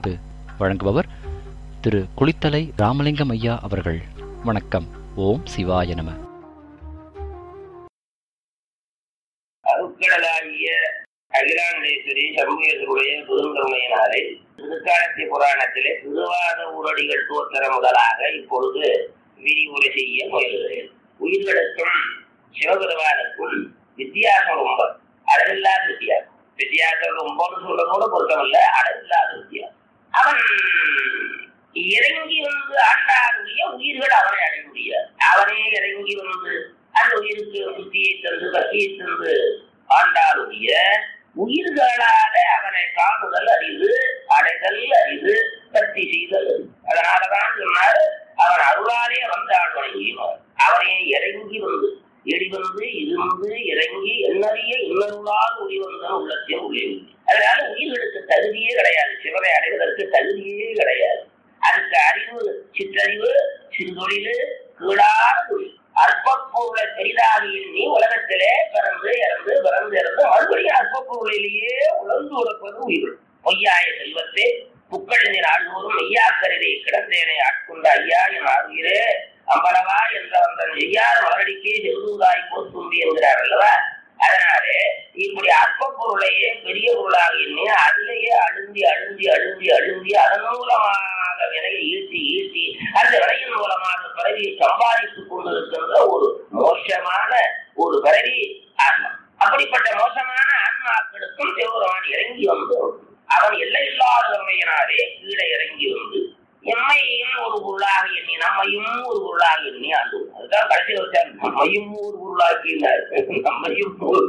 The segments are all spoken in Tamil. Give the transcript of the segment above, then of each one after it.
தலைப்பு வழங்குபவர் திரு குளித்தலை ராமலிங்கம் ஐயா அவர்கள் வணக்கம் ஓம் சிவாய நம அருட்கடலாகிய அகிலாண்டேஸ்வரி சண்முகேஸ்வருடைய பெருங்கருணையினாலே திருக்காலத்தி புராணத்திலே திருவாத ஊரடிகள் தோற்ற முதலாக இப்பொழுது விரிவுரை செய்ய முயல்கிறேன் உயிர்களுக்கும் சிவபெருமானுக்கும் வித்தியாசம் ரொம்ப அளவில்லாத வித்தியாசம் வித்தியாசம் ரொம்பன்னு சொல்றதோட பொருத்தமல்ல அளவில்லாத வித்தியாசம் அவன் இறங்கி வந்து ஆண்டாருடைய உயிர்கள் அவனை அடைய முடியாது அவனே இறங்கி வந்து அந்த உயிருக்கு புத்தியை தந்து பக்தியை தந்து ஆண்டாருடைய உயிர்களால அவனை காணுதல் அறிவு அடைதல் அறிவு பக்தி செய்தல் அறிவு. அதனாலதான் சொன்னார் அவன் அருளாலே வந்து ஆழ்வனை செய்வார் அவனே இறங்கி வந்து எடி வந்து இருந்து இறங்கி எண்ணறிய இன்னருளால் ஒளிவந்தன் உள்ளத்தையும் உள்ளே அதனால உயிர்களுக்கு தகுதியே கிடையாது சிவனை அடைவதற்கு தகுதியே கிடையாது அதுக்கு அறிவு சிற்றறிவு சிறுதொழில் கீழான தொழில் அற்ப பொருளை பெரிதாக எண்ணி உலகத்திலே பிறந்து இறந்து பிறந்து இறந்து மறுபடியும் அற்ப பொருளிலேயே உழந்து உழப்பது உயிர்கள் பொய்யாய செல்வத்தை புக்கழிஞர் ஆழ்வோரும் மெய்யாக்கரிலே கிடந்தேனை ஆட்கொண்ட ஐயா என் ஆறுகிறே அம்பலவா என்ற வந்த நெய்யார் மலரடிக்கே செல்வதாய் போத்தும்பி என்கிறார் அல்லவா அதனாலே இப்படி அற்ப பொருளையே பெரிய பொருளாக எண்ணி அதிலேயே அழுந்தி அழுந்தி அழுந்தி அழுந்தி அதன் மூலமாக விலையை ஈட்டி ஈட்டி அந்த விலையின் மூலமாக பிறவியை சம்பாதித்துக் கொண்டிருக்கின்ற ஒரு மோசமான ஒரு பிறவி ஆன்மா அப்படிப்பட்ட மோசமான ஆன்மாக்களுக்கும் சிவபெருமான் இறங்கி வந்து அவன் எல்லை இல்லாதவமையினாலே கீழே இறங்கி வந்து எம்மையும் ஒரு பொருளாக எண்ணி நம்மையும் ஒரு பொருளாக எண்ணி ஆண்டு அதுதான் கடைசி வச்சார் நம்மையும் ஒரு பொருளாக்கினார் நம்மையும் ஒரு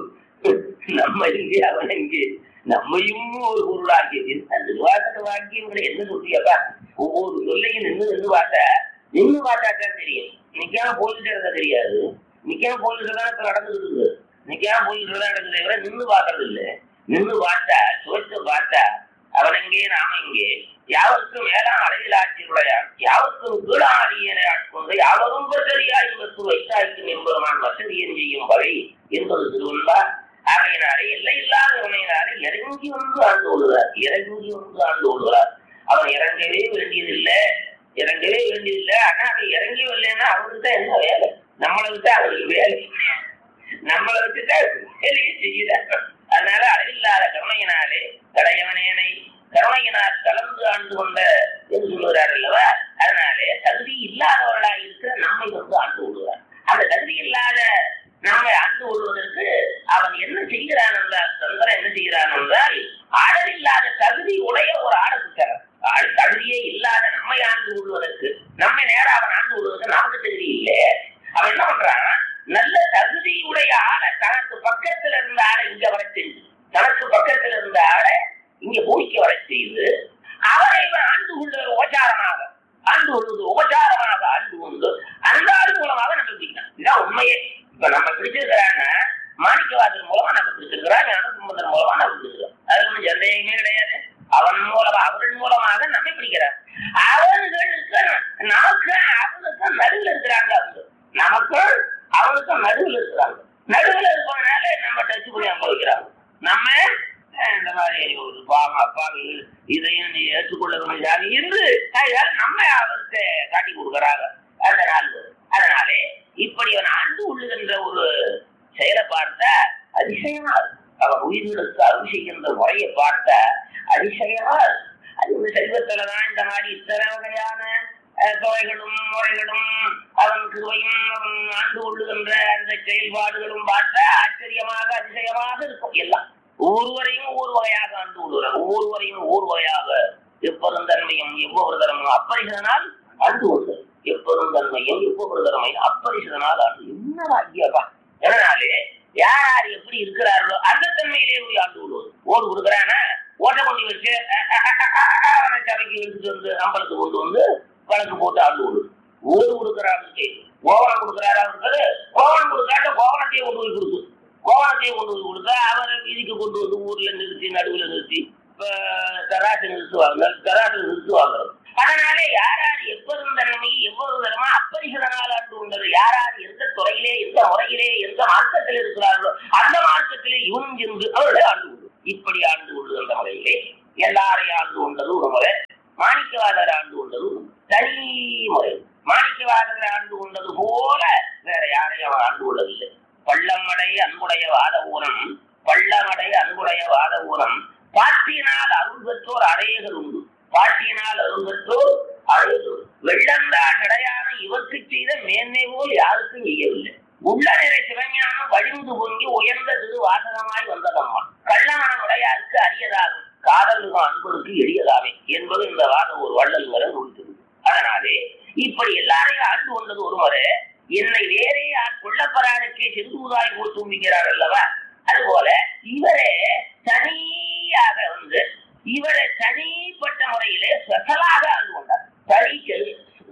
நம்ம இங்கே அவன் இங்கே நம்மையும் ஒரு பொருளாக்கி அந்த வாசக வாக்கியங்களை என்ன சொல்றியப்பா ஒவ்வொரு சொல்லையும் நின்று நின்று பார்த்தா நின்று பார்த்தாதான் தெரியும் நிக்காம போயிட்டு இருக்க தெரியாது நிக்காம போயிட்டு தான் இப்ப நடந்துட்டு இருக்கு நிக்காம போயிட்டு தான் நடக்குது தவிர நின்று பார்க்கறது இல்ல நின்று பார்த்தா சுவைத்து பார்த்தா அவன் எங்கே நாம இங்கே யாவருக்கும் மேலாம் அளவில் ஆட்சியுடையான் யாவருக்கும் கீழாடியனை ஆட்கொண்டு யாவரும் பற்றியா இவருக்கு வைத்தாய்க்கும் என்பதுமான் வசதியன் செய்யும் வகை என்பது திருவள்ளா ஆகையினாலே எல்லை இல்லாத உண்மையினாலே இறங்கி வந்து ஆண்டு கொள்கிறார் இறங்கி வந்து ஆண்டு கொள்கிறார் அவன் இறங்கவே வேண்டியதில்லை இறங்கவே வேண்டியதில்லை ஆனா அவன் இறங்கி வரலன்னா அவனுக்கு தான் என்ன வேலை நம்மளை விட்டு அவனுக்கு வேலை நம்மளை விட்டுட்டா வேலையை செய்யல அதனால அளவில்லாத கருணையினாலே கடையவனேனை கருணையினால் கலந்து ஆண்டு கொண்ட என்று சொல்லுகிறார் அல்லவா அதனாலே தகுதி இல்லாதவர்களாக இருக்கிற நம்மை வந்து ஆண்டு கொள்கிறார் அந்த தகுதி இல்லாத நம்மை ஆண்டு கொள்வதற்கு அவன் என்ன செய்கிறான் என்றால் சந்திரன் என்ன செய்கிறான் என்றால் அளவில்லாத தகுதி உடைய ஒரு ஆடத்துக்காரன் தகுதியே இல்லாத நம்மை ஆண்டு கொள்வதற்கு நம்மை நேரா அவன் ஆண்டு கொள்வதற்கு நமக்கு தகுதி இல்லை அவன் என்ன பண்றான் நல்ல தகுதியுடைய ஆளை தனக்கு பக்கத்துல இருந்த ஆளை இங்க வர செஞ்சு தனக்கு பக்கத்துல இருந்த ஆளை இங்க பூமிக்கு வர செய்து அவரை இவன் ஆண்டு கொள்வது உபச்சாரமாக ஆண்டு கொள்வது உபச்சாரமாக ஆண்டு கொண்டு அந்த ஆண்டு மூலமாக நம்ம பிடிக்கலாம் இதான் உண்மையே இப்ப நம்ம பிடிச்சிருக்கிறான்னா மாணிக்கவாசல் மூலமா நம்ம பிடிச்சிருக்கிறோம் ஞானசம்பந்தர் மூலமா நம்ம பிடிச்சிருக்கோம் அது ஒன்றும் சந்தேகமே கிடையாது அவன் மூலமா அவர்கள் மூலமாக நம்மை பிடிக்கிறார் அவர்களுக்கு நமக்கு அவனுக்கு நடுவில் இருக்கிறாங்க அவங்க நமக்கும் அவனுக்கும் நடுவில் இருக்கிறாங்க நடுவில் இருப்பதனால நம்ம டச் பண்ணி அனுபவிக்கிறாங்க நம்ம இந்த மாதிரி ஒரு பாவம் அப்பாவிகள் இதையும் நீ ஏற்றுக்கொள்ள வேண்டியதாக இருந்து அதனால நம்ம அவருக்கு காட்டி கொடுக்குறாங்க அதனால் அதனாலே இப்படி அவன் ஆண்டு உள்ளுகின்ற ஒரு செயலை பார்த்தா அதிசயமா இருக்கும் அவன் உயிர்களுக்கு அருள் செய்கின்ற முறையை பார்த்தா அதிசயமா இருக்கும் அது இந்த செல்வத்துலதான் இந்த மாதிரி இத்தனை வகையான தொகைகளும் முறைகளும் அவன் கிருவையும் அவன் ஆண்டு கொள்ளுகின்ற அந்த செயல்பாடுகளும் பார்த்தா ஆச்சரியமாக அதிசயமாக இருக்கும் எல்லாம் ஒவ்வொருவரையும் ஒவ்வொரு வகையாக ஆண்டு கொள்கிறார் ஒவ்வொருவரையும் ஒவ்வொரு வகையாக எப்பொருள் தன்மையும் எவ்வொரு தரமும் அப்பரிசதனால் ஆண்டு கொள்கிறார் எப்பொருள் தன்மையும் எவ்வொரு தரமையும் அப்பரிசதனால் ஆண்டு என்ன வாக்கியப்பா எதனாலே யார் யார் எப்படி இருக்கிறார்களோ அந்த தன்மையிலே போய் ஆண்டு கொள்வது ஓடு கொடுக்குறானா ஓட்ட கொண்டு வச்சு அவனை சபைக்கு எடுத்துட்டு வந்து அம்பலத்துக்கு கொண்டு வந்து வழக்கு போட்டு ஆண்டு கொள்வது ஓடு கொடுக்குறாங்க கோவணம் கொடுக்குறாரு அவருக்கு கோவணம் கொடுக்காட்ட கோவணத்தையே கொண்டு போய் கொடுத்து கோவணத்தையும் கொண்டு போய் கொடுத்தா அவரை வீதிக்கு கொண்டு வந்து ஊர்ல நிறுத்தி நடுவில் நிறுத்தி தராசு நிறுத்துவாங்க தராசு நிறுத்துவாங்க அதனால யார் யார் எப்பொழுதும் தன்மை எவ்வளவு தரமா அப்பரிசதனால் ஆண்டு கொண்டது யார் யார் எந்த துறையிலே எந்த முறையிலே எந்த மார்க்கத்தில் இருக்கிறார்களோ அந்த மார்க்கத்திலே இவன் சென்று அவர்களை ஆண்டு கொண்டு இப்படி ஆண்டு கொள்ளுகின்ற முறையிலே எல்லாரையும் ஆண்டு கொண்டது ஒரு முறை அநேகர் உண்டு பாட்டியினால் அருந்தற்றோர் அழுதோர் வெள்ளந்தா கடையான இவருக்கு செய்த மேன்மை போல் யாருக்கும் செய்யவில்லை உள்ள நிறை சிவஞானம் வழிந்து பொங்கி உயர்ந்த திரு வாசகமாய் வந்ததம்மா கள்ளமன உடையாருக்கு அரியதாகும் காதலுக்கு அன்பருக்கு எளியதாவே என்பது இந்த வாதம் ஒரு வள்ளல் வரை நுழைத்தது அதனாலே இப்படி எல்லாரையும் ஆண்டு கொண்டது ஒருவரை என்னை வேறே கொள்ளப்பரானுக்கே செந்தூதாய் போல் தும்பிக்கிறார் அல்லவா அதுபோல இவரே தனியாக வந்து இவரை தனிப்பட்ட முறையிலே ஸ்பெஷலாக ஆண்டு கொண்டார் தனி செல்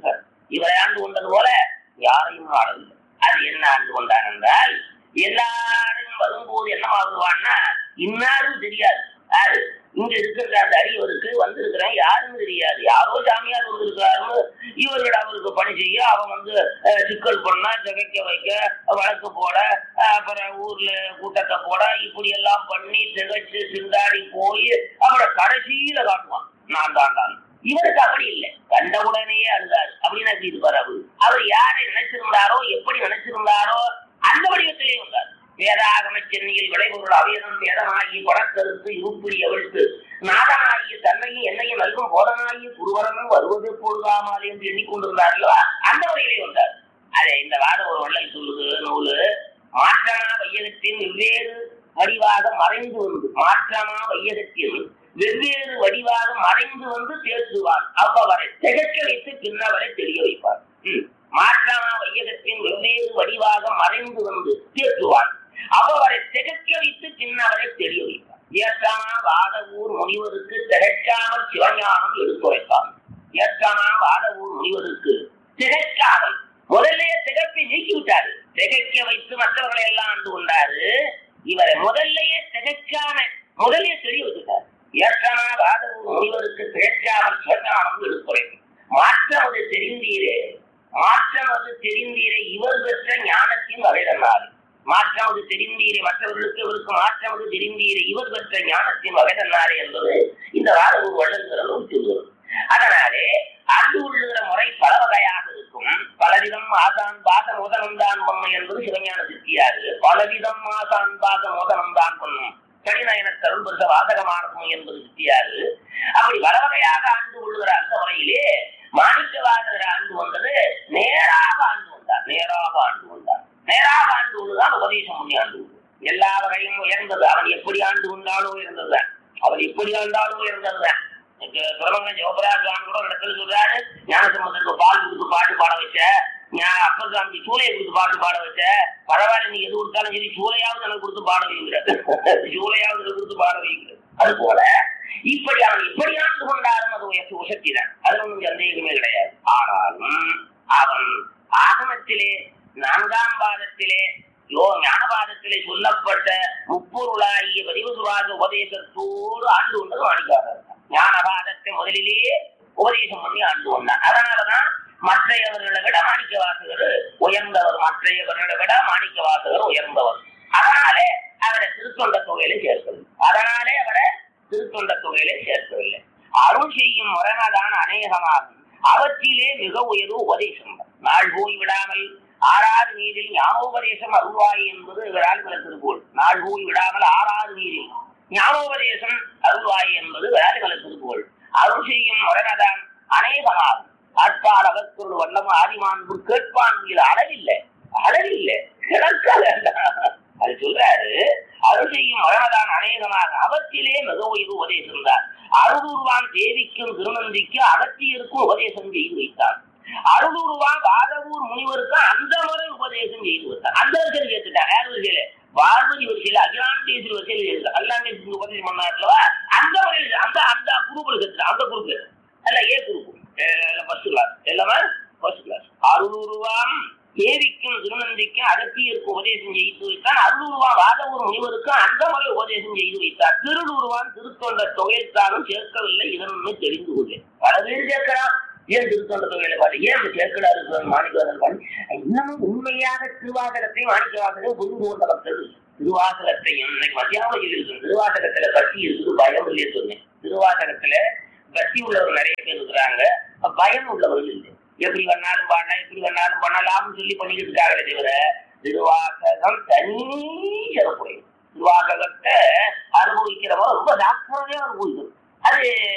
இவரை ஆண்டு கொண்டது போல யாரையும் ஆடவில்லை அது என்ன ஆண்டு கொண்டார் என்றால் எல்லாரும் வரும்போது என்ன ஆகுவான்னா இன்னாரும் தெரியாது யாரு இங்க இருக்கிற அந்த அரியவருக்கு வந்திருக்கிறேன் யாருன்னு தெரியாது யாரோ சாமியார் வந்திருக்காருன்னு இவர்கள் அவருக்கு பணி செய்ய அவன் வந்து அஹ், சிக்கல் பண்ண திகைக்க வைக்க வழக்கு போட அஹ், அப்புறம் ஊர்ல கூட்டத்தை போட இப்படி எல்லாம் பண்ணி திகைச்சு சிந்தாடி போய் அப்புறம் கடைசியில காட்டுவான் நான் தான் தான் இவருக்கு அப்படி இல்லை கண்ட உடனேயே அழுதார் அப்படின்னு அப்படி இருப்பார் அவரு அவர் யாரை நினைச்சிருந்தாரோ எப்படி நினைச்சிருந்தாரோ அந்த வடிவத்திலே வந்தார் வேதாகம சென்னையில் விளைபொருள் அவையனும் வேதனாகி கொடக்கருத்து இருப்பிடி அவிழ்த்து நாதனாகிய தன்னையும் என்னையும் நல்கும் போதனாகிய குருவரனும் வருவது பொழுதாமல் என்று எண்ணிக்கொண்டிருந்தார் அல்லவா அந்த வகையிலே வந்தார் அதை இந்த வாதம் ஒரு வள்ளல் சொல்லுது நூலு மாற்றமா வையகத்தின் வெவ்வேறு வடிவாக மறைந்து வந்து மாற்றமா வையகத்தில் வெவ்வேறு வடிவாக மறைந்து வந்து தேற்றுவார் அவ்வவரை திகழ்க்க வைத்து பின்னவரை தெரிய வைப்பார் ம். மாற்றமா வையகத்தின் வெவ்வேறு வடிவாக மறைந்து வந்து தேற்றுவார் அவ்வவரை திகழ்க்க வைத்து பின்னவரை தெரிய வைப்பார் ஏற்றானா வாதவூர் முனிவருக்கு திகழ்க்காமல் சிவஞானம் எடுத்துரைப்பார் ஏற்றானா வாதவூர் முனிவருக்கு திகழ்க்காமல் முதல்ல திகழ்ப்பை நீக்கி விட்டாரு திகைக்க வைத்து மற்றவர்களை எல்லாம் ஆண்டு கொண்டாரு இவரை முதல்லயே திகைக்காம முதல்லயே தெரிய வச்சுட்டார் ஏற்கனா வாதவூர் முனிவருக்கு திகைக்காமல் சிவஞானம் எடுத்துரைப்பு மாற்றமது தெரிந்தீரே மாற்றமது தெரிந்தீரே இவர் பெற்ற ஞானத்தின் வகைதன்னாரு மாற்றமது தெரிந்தீரே மற்றவர்களுக்கு இவருக்கு மாற்றமது தெரிந்தீரே இவர் பெற்ற ஞானத்தின் வகைதன்னாரு என்பது இந்த வாதவூர் வள்ளல்கள் சொல்லுவது அதனாலே ஆண்டு உள்ளுகிற முறை பல வகையாக இருக்கும் பலவிதம் ஆசான் பாத மோதனம் தான் பண்ணும் என்பது சிவஞான சித்தியாது பலவிதம் ஆசான் பாத மோதனம் தான் பண்ணும் கடிநயன தருள் பெருச வாசகமானதும் என்பது சித்தியாது அப்படி பல வகையாக ஆண்டு கொள்ளுகிற அந்த முறையிலே மாணிக்கவாதகர் ஆண்டு வந்தது நேராக ஆண்டு வந்தார் நேராக ஆண்டு வந்தார் நேராக ஆண்டு கொண்டுதான் உபதேசம் பண்ணி ஆண்டு கொண்டு எல்லா வகையும் உயர்ந்தது அவன் எப்படி ஆண்டு கொண்டாலும் உயர்ந்ததுதான் அவன் எப்படி ஆண்டாலும் உயர்ந்ததுதான் பிரபங்க ஜோபராஜான் கூட ஒரு இடத்துல சொல்றாரு ஞானசம்பந்தருக்கு பால் கொடுத்து பாட்டு பாட வச்ச ஞா- அப்பர் சாமி சூளையை கொடுத்து பாட்டு பாட வச்ச பரவாயில்ல நீ எது கொடுத்தாலும் சரி சூளையாவது எனக்கு கொடுத்து பாட வைங்கிற சூளையாவது எனக்கு கொடுத்து பாட வைங்கிற அது போல இப்படி அவன் எப்படி ஆண்டு கொண்டாலும் அது உயர்ச்சி உசக்தி தான் அதுல ஒன்றும் சந்தேகமே கிடையாது ஆனாலும் அவன் ஆகமத்திலே நான்காம் பாதத்திலே யோ ஞானபாதத்திலே சொல்லப்பட்ட முப்பொருளாகிய பதிவசுவாக உபதேசத்தோடு ஆண்டு கொண்டது மாணிக்காரர் ஞானபாதத்தை முதலிலேயே உபதேசம் பண்ணி ஆண்டு கொண்டார் அதனாலதான் மற்றையவர்களை விட மாணிக்க வாசகர் உயர்ந்தவர் மற்றையவர்களை விட மாணிக்க வாசகர் உயர்ந்தவர் அதனாலே அவரை திருத்தொண்ட தொகையில சேர்க்கவில்லை அதனாலே அவரை திருத்தொண்ட தொகையில சேர்க்கவில்லை அருள் செய்யும் முரணதான் அநேகமாகும் அவற்றிலே மிக உயர்வு உபதேசம் நாள் போய் விடாமல் ஆறாறு நீரில் ஞானோபதேசம் அருள்வாய் என்பது விரால் திருக்கோள் நாள் போய் விடாமல் ஆறாறு நீரில் ஞானோபதேசம் அருள்வாய் என்பது விரால் திருக்கோள் அருள் செய்யும் முரணதான் அநேகமாகும் ஆட்பால் அகத்தோடு வல்லம ஆதிமான்பு கேட்பான் இது அளவில்லை அளவில்லை கிடக்காத அது சொல்றாரு அருள் செய்யும் மரணதான் அநேகமாக அவற்றிலே மிக உயர்வு உபதேசம் தான் அருளூர்வான் தேவிக்கும் திருநந்திக்கு அகத்தியருக்கும் உபதேசம் செய்து வைத்தான் அருளூர்வான் வாதவூர் முனிவருக்கு அந்த முறை உபதேசம் செய்து வைத்தான் அந்த வரிசையில் கேட்டுட்டான் யார் வரிசையில பார்வதி வரிசையில அகிலாண்டேஸ்வரி வரிசையில கேட்டுட்டான் அகிலாண்டேஸ்வரி உபதேசம் பண்ணாருலவா அந்த முறையில் அந்த அந்த குரூப்ல கேட்டுட்டான் அந்த குரூப் அல்ல ஏ குரூப் ஃபர்ஸ்ட் கிளாஸ் எல்லாமே ஃபர்ஸ்ட் கிளாஸ் அருளூர்வான் தேவிக்கும் திருநந்திக்கும் அகத்தியருக்கு உபதேசம் செய்து வைத்தான் அருளூர்வான் வாதவூர் முனிவருக்கும் அந்த முறை உபதேசம் செய்து வைத்தார் திருளூர்வான் திருத்தொண்ட தொகைத்தாலும் சேர்க்கவில்லை இதனொன்னு தெரிந்து கொள்ளேன் பல பேர் சேர்க்கிறான் ஏன் திருத்தொண்ட தொகையில பாரு ஏன் இப்படி சேர்க்கிறாரு மாணிக்கவாசன் பாரு இன்னமும் உண்மையாக திருவாசகத்தை மாணிக்கவாசகம் புரிந்து கொண்ட பக்தர் திருவாசகத்தையும் இன்னைக்கு மத்தியானம் இருக்கு திருவாசகத்துல பக்தி இருக்குது பயம் இல்லையே சொன்னேன் திருவாசகத்துல பக்தி உள்ளவர் நிறைய பேர் இருக்கிறாங்க பயம் உள்ளவர்கள் இல்லை எப்படி வேணாலும் பாடலாம் எப்படி வேணாலும் பண்ணலாம்னு சொல்லி பண்ணிக்கிட்டு இருக்காங்களே தவிர திருவாசகம் தனி சிறப்புடைய திருவாசகத்தை அனுபவிக்கிறவங்க ரொம்ப ஜாக்கிரதையா அனுபவிக்கணும் அது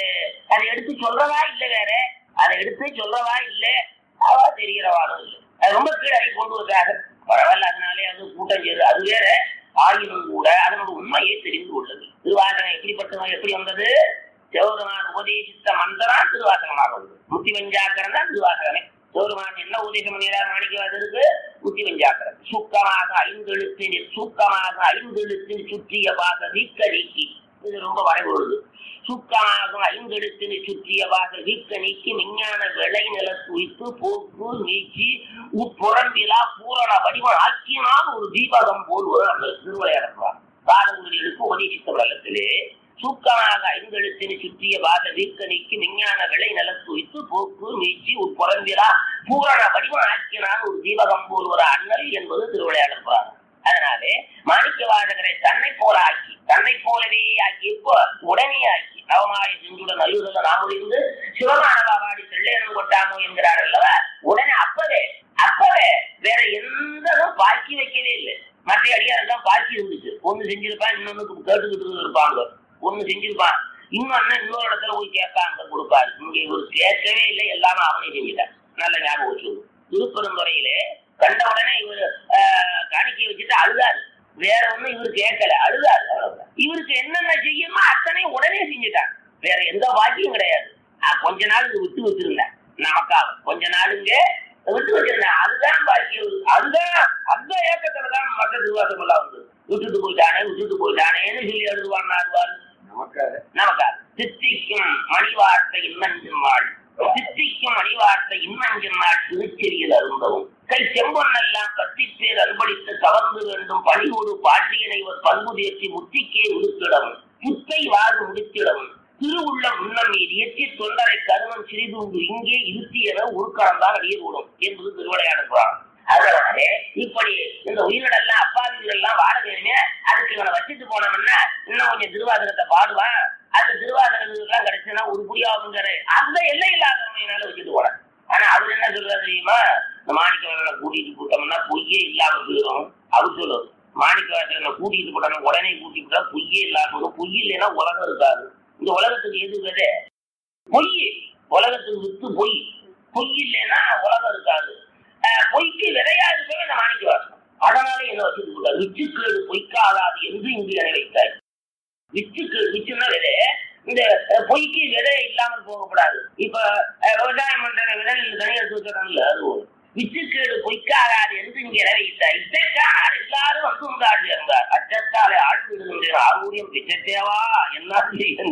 அதை எடுத்து சொல்றதா இல்ல வேற அதை எடுத்து சொல்றதா இல்ல அவா தெரிகிறவாளும் இல்லை அது ரொம்ப கீழே கொண்டு வந்தாங்க பரவாயில்ல அதனாலே அது கூட்டம் செய்யுது அது வேற ஆயினும் கூட அதனோட உண்மையை தெரிந்து கொள்ளது திருவாசகம் எப்படிப்பட்டவங்க எப்படி வந்தது சிவபெருமான் உபதேசித்த மந்திரம் திருவாசகமாக வந்தது முத்தி வஞ்சாக்கரம் தான் திருவாசகமே சிவபெருமான் என்ன உபதேசம் பண்ணியார் மாணிக்கவாதருக்கு முத்தி வஞ்சாக்கரம் சுக்கமாக ஐந்தெழுத்தின் சுக்கமாக ஐந்தெழுத்தின் சுற்றிய பாக வீக்க நீக்கி இது ரொம்ப வரைபொழுது சுக்கமாக ஐந்தெழுத்தினை சுற்றிய பாக வீக்க நீக்கி விஞ்ஞான விளை நிலத்து வைத்து போக்கு நீக்கி உட்புறம்பிலா பூரண வடிவம் ஆக்கினால் ஒரு தீபகம் போல் ஒரு அந்த திருவிளையாடுவார் பாதகுடிகளுக்கு உபதேசித்த வளத்திலே சூக்கமாக ஐந்தெழுத்தினை சுற்றிய பாத வீக்க நீக்கி விஞ்ஞான விளை நிலத்து வைத்து போக்கு நீச்சி உட்புறம்பிலா பூரண வடிவம் ஆக்கினால் ஒரு தீபகம் போல் ஒரு அண்ணல் என்பது திருவிளையாடுவார் அதனாலே மாணிக்க வாசகரை தன்னை போல ஆக்கி தன்னை போலவே ஆக்கி இப்போ உடனே ஆக்கி நவமாய செஞ்சுட நல்லுதல நாமுடிந்து சிவகானபாவாடி செல்லேனம் கொட்டாமோ என்கிறார் அல்லவா உடனே அப்பவே அப்பவே வேற எந்த பாக்கி வைக்கவே இல்லை மற்ற அடியார் தான் பாக்கி இருந்துச்சு ஒண்ணு செஞ்சிருப்பான் இன்னொன்னு கேட்டுக்கிட்டு இருப்பாங்க ஒண்ணு செஞ்சிருப்பான் இன்னொன்னு இன்னொரு இடத்துல போய் கேட்பாங்க கொடுப்பாரு இங்க இவர் கேட்கவே இல்லை எல்லாமே அவனே செஞ்சுட்டான் நல்ல ஞாபகம் வச்சு திருப்பெருந்துறையிலே கண்ட உடனே இவர் காணிக்கை வச்சுட்டு அழுதாரு வேற ஒண்ணும் இவரு கேட்கல அழுதாரு அவ்வளவுதான். இவருக்கு என்னென்ன செய்யணுமோ அத்தனை உடனே செஞ்சுட்டான் வேற எந்த பாக்கியும் கிடையாது நான் கொஞ்ச நாள் இங்க விட்டு வச்சிருந்தேன் நமக்காக கொஞ்ச நாளுங்க விட்டு வச்சிருந்தேன் அதுதான் பாக்கியம் அதுதான் அந்த ஏக்கத்துல தான் மற்ற திருவாசம் எல்லாம் வந்து விட்டுட்டு போயிட்டானே விட்டுட்டு போயிட்டானேன்னு சொல்லி எழுதுவான் ஆடுவார் நமக்காக நமக்காக சித்திக்கும் மணிவார்த்தை இன்னஞ்செம்மாள் சித்திக்கும் மணிவார்த்தை இன்னஞ்செம்மாள் திருச்செறியில் அருந்தவும் கை செம்பொன்னெல்லாம் கத்திப்பேர் அன்பளித்து கவர்ந்து வேண்டும் பணிவோடு பாண்டியனை ஒரு பண்பு தேர்ச்சி முத்திக்கே உடுத்திடவும் புத்தை வாது முடித்திடவும் திருவுள்ளம் உண்ணம் மீது எச்சி தொண்டரை கருமம் சிறிதுண்டு இங்கே இருத்தி என உருக்கடந்தான் அடியே கூடும் என்பது திருவிளையாடுகிறான் அதனாலே இப்படி இந்த உயிரினெல்லாம் அப்பாவிகள் எல்லாம் வாழ வேணுமே அதுக்கு இவனை வச்சுட்டு போனோம்னா இன்னும் கொஞ்சம் திருவாசகத்தை பாடுவான் அந்த திருவாசகத்துக்கு எல்லாம் கிடைச்சுன்னா ஒரு புரியாதுங்கிற அந்த எல்லை இல்லாதவனால வச்சுட்டு போனேன் ஆனா அவர் என்ன சொல்றாரு தெரியுமா இந்த மாணிக்கவாசனை கூட்டிட்டு போட்டோம்னா பொய்யே இல்லாம போயிடும் அவர் சொல்லுவார் மாணிக்கவாசனை கூட்டிட்டு போட்டோம்னா உடனே கூட்டிட்டு போட்டா பொய்யே இல்லாம போயிடும் பொய் இல்லைன்னா உலகம் இருக்காது இந்த உலகத்துக்கு எது விதை பொய் உலகத்துக்கு வித்து பொய் பொய் இல்லைன்னா உலகம் இருக்காது அஹ் பொய்க்கு விதையா இருக்கவே இந்த மாணிக்கவாசனம் அதனால என்ன வச்சுட்டு போட்டார் விச்சுக்கேடு பொய்க்காகாது என்று இங்கு என வைத்தார் விச்சுக்கு விச்சுன்னா விதை இந்த அஹ், பொய்க்கு விதை இல்லாமல் போகக்கூடாது இப்ப அஹ், விவசாயம் பண்ற விதை தனி எடுத்து வச்சிடறாங்கல்ல அது ஒரு விச்சுக்கேடு பொய்க்காகாது என்று இங்கே என வைத்தார் இசைக்காக எல்லாரும் வந்து உண்டாடி இருந்தார் அச்சத்தாலே ஆழ்ந்து விடுகின்ற ஆர்வூரியம் பிச்சத்தேவா என்ன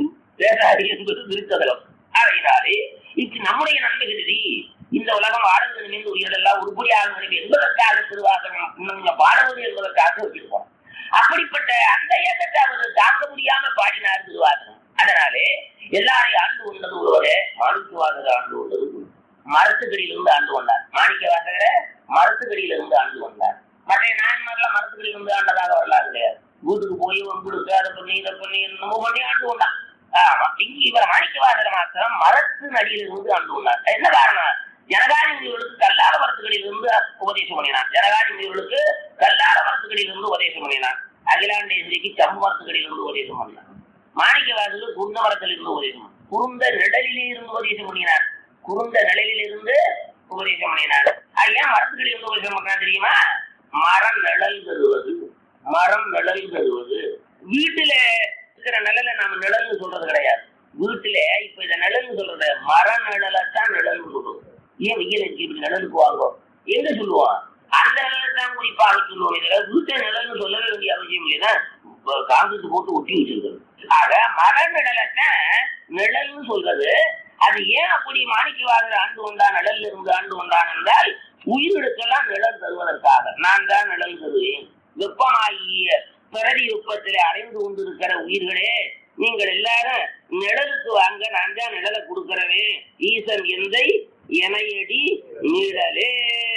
பேசாது என்பது திருக்கதலம் ஆகையினாலே இது நம்முடைய நன்மைகளுதி இந்த உலகம் ஆடல் நினைந்து உயிரெல்லாம் உருப்படியாக வேண்டும் என்பதற்காக திருவாசகம் இன்னும் பாடுவது என்பதற்காக வச்சிருக்கோம் அப்படிப்பட்ட அந்த ஏக்கத்தை அவர் தாங்க முடியாம பாடினார் திருவாசகம் அதனாலே எல்லாரையும் ஆண்டு கொண்டது ஒருவரே மாணிக்கவாசகர் ஆண்டு கொண்டது குரு. மரத்துக்கடியிலிருந்து ஆண்டு கொண்டார் மாணிக்கவாசகரை மரத்துக்கடியிலிருந்து ஆண்டு கொண்டார் மற்ற நாயன்மாரெல்லாம் மரத்துக்கடியிலிருந்து ஆண்டதாக வரலாறு கிடையாது வீட்டுக்கு போய் வம்புடுத்து அதை பண்ணி இதை பண்ணி என்னமோ பண்ணி ஆண்டு கொண்டான் ஆமா இங்க இவர் மாணிக்கவாசகர் மாத்திரம் மரத்து நடியிலிருந்து ஆண்டு கொண்டார் என்ன காரணம் ஜனகாதி முனிவர்களுக்கு கல்லாட மரத்துக்களில் இருந்து உபதேசம் பண்ணினான் ஜனகாதி முனிவர்களுக்கு கல்லாட மரத்துக்களில் இருந்து உபதேசம் பண்ணினான் அகிலாண்டேஸ்வரிக்கு சம்பு மரத்துக்களில் இருந்து உபதேசம் பண்ணான் மாணிக்கவாசகர் குருந்த மரத்தில் இருந்து உபதேசம் பண்ணான். குருந்த நிழலிலே இருந்து உபதேசம் பண்ணினான் குருந்த நிழலில் இருந்து உபதேசம் பண்ணினான் அது ஏன் மரத்துக்களில் இருந்து உபதேசம் பண்ணான் தெரியுமா மரம் நிழல் தருவது மரம் நிழல் தருவது வீட்டுல இருக்கிற நிழலை நாம நிழல்னு சொல்றது கிடையாது வீட்டுல இப்ப இத நிழல்னு சொல்றது மர நிழலைத்தான் நிழல்னு சொல்றது ஏன் வெயில் அடிச்சு இப்படி நிழலுக்கு வாங்கும் எங்க சொல்லுவோம் அந்த நிழலை தான் குறிப்பாக சொல்லுவோம் இதுல வீட்டை நிழல்னு சொல்லவே வேண்டிய அவசியம் இல்லைன்னா காங்கிரஸ் போட்டு ஒட்டி வச்சிருக்கிறது ஆக மர நிழலைத்தான் நிழல்னு சொல்றது அது ஏன் அப்படி மாணிக்கவாதர் ஆண்டு கொண்டான் நிழல் இருந்து ஆண்டு கொண்டான் என்றால் உயிரிடுக்கெல்லாம் நிழல் தருவதற்காக நான் தான் நிழல் தருவேன் வெப்பமாகிய பிறவி வெப்பத்திலே அடைந்து கொண்டிருக்கிற உயிர்களே நீங்கள் எல்லாரும் நிழலுக்கு வாங்க நான் தான் நிழலை கொடுக்கிறவே ஈசன் எந்தை எனையடி நிழலே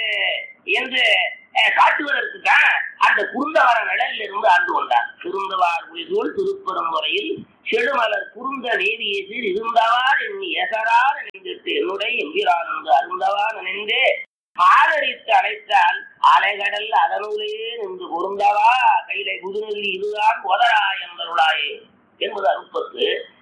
என்று அஹ், காட்டுவதற்கு தான் அந்த குருந்தவர நிழலில் இருந்து ஆண்டு கொண்டார் திருந்தவார் புலிதோல் திருப்பெரும்புறையில் செடுமலர் குருந்த நேவியத்தில் இருந்தவார் எண்ணி எசரார் நினைந்திட்டு என்னுடைய எம்பிரான் என்று அருந்தவார் நினைந்தே ஆதரித்து அழைத்தால் அலைகடல் அதனுள்ளே நின்று பொருந்தவா கையில குதுநெல்லி இதுதான் உதரா என்பருளாயே என்பது அறுப்பத்து